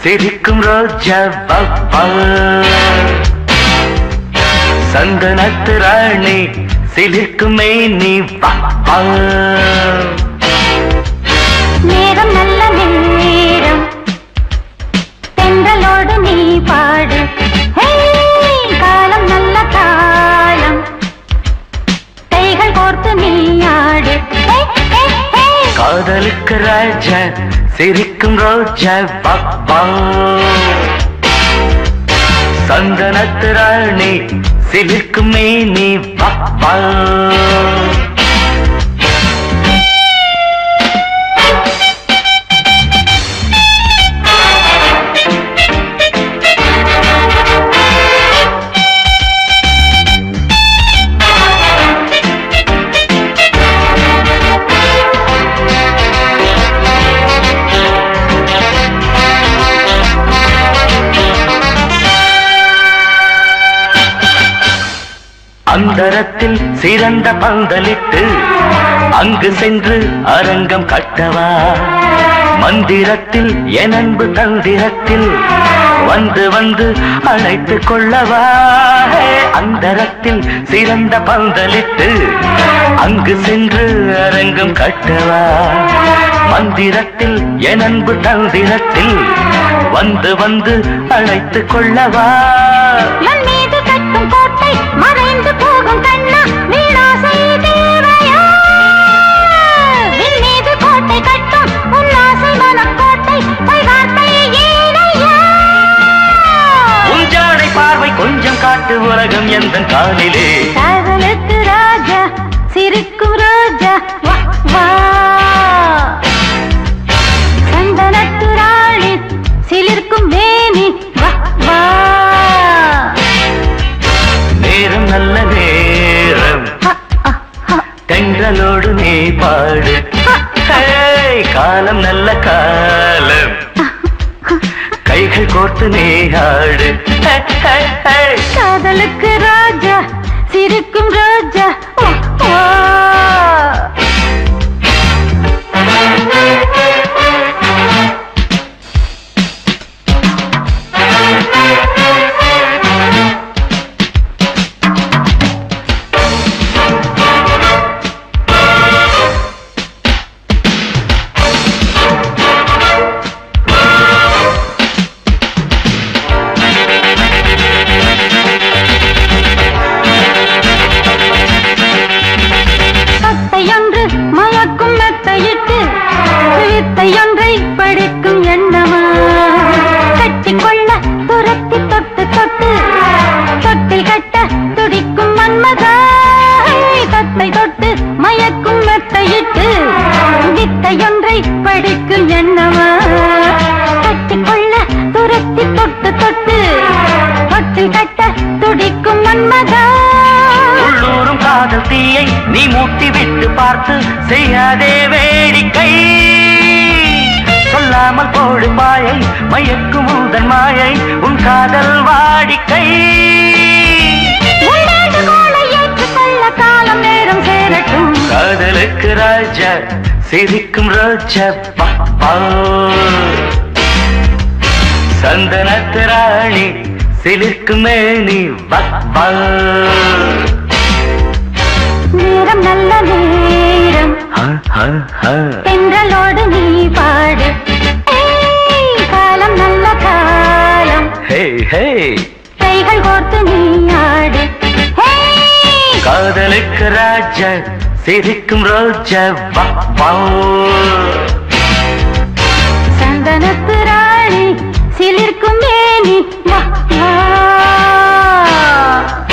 சிரிக்கும் ரோஜா பாப்பா சந்தனத்து ராணி சிலிர்க்கும் மேனி பாப்பா நேரம் நல்ல நேரம் தென்றலோடு நீ பாடு ஹே, காலம் நல்ல காலம் கைகள் கோர்த்து நீ ஆடு ஹே, ஹே, ஹே. காதலுக்கு ராஜா சிரிக்கும் ரோஜா பாப்பா சந்தனத்து ராணி சிலிர்க்கும் மேனி பாப்பா அந்தரத்தில் சிறந்த பந்தலிட்டு அங்கு சென்று அரங்கம் கட்டவா மந்திரத்தில் என் அன்பு தந்திரத்தில் வந்து வந்து அழைத்து கொள்ளவா ஹே, அந்தரத்தில் சிறந்த பந்தலிட்டு அங்கு சென்று அரங்கம் கட்டவா மந்திரத்தில் என் அன்பு தந்திரத்தில் வந்து வந்து அழைத்து கொள்ளவா மண் மீது கட்டும் கோட்டை மறைந்து போகும் கண்ணா வீணாசை தேவையா விண் மீது கோட்டை கட்டும் உன்னாசை மனக்கோட்டை பொய்வார்த்தை ஏனையா உஞ்சாடை பார்வை கொஞ்சம் காட்டு உலகம் எந்த காலிலே காதலுக்கு ராஜா சிரிக்கும் ரோஜா வா வா சந்தனத்து ராணி சிலிர்க்கும் வேணி வா வா நேரம் நல்ல நேரம் ஹ, அ, ஹ, தென்றலோடு நீ பாடு ஹே, காலம் நல்ல காலம் கைகள் கோர்த்து நீ ஆடு ஹே, ஹே, ஹே. காதலுக்கு ராஜா சிரிக்கும் ராஜா வா, வா. சட்டையொன்று மயக்கும் மெத்தையிட்டு வித்தையொன்றை படிக்கும் எண்ணமா கட்டிக்கொள்ள துரத்தி தொட்டு தொட்டு தொட்டில் கட்ட துடிக்கும் மன்மதா தத்தை தொட்டு மயக்கும் மெத்தையிட்டு வித்தையொன்றை படிக்கும் எண்ணமா கட்டிக்கொள்ள துரத்தி தொட்டு தொட்டு தொட்டில் கட்ட துடிக்கும் மன்மதா உள்ளூரும் காதல் தீயை நீ மூட்டி விட்டு பார்த்து செய்யாதே வேடிக்கை சொல்லாமல் போடு மாயை மயக்கும் உந்தன் மாயை உன் காதல் வாடிக்கை உள்ளாண்டு கோலை ஏற்றுக்கொள்ள காலம் நேரம் சேரட்டும் காதலுக்கு ராஜா சிரிக்கும் ரோஜா பாப்பா சந்தனத்து ராணி சிலிர்க்கும் மேனி பாப்பா நேரம் நல்ல நேரம் ஹ, ஹ, ஹ. தென்றலோடு நீ பாடு ஏய், காலம் நல்ல காலம் ஹே ஹே கைகள் கோர்த்து நீ ஆடு ஏய், காதலுக்கு ராஜா சிரிக்கும் ரோஜா பாப்பா சந்தனத்து ராணி சிலிர்க்கும் மேனி வா வா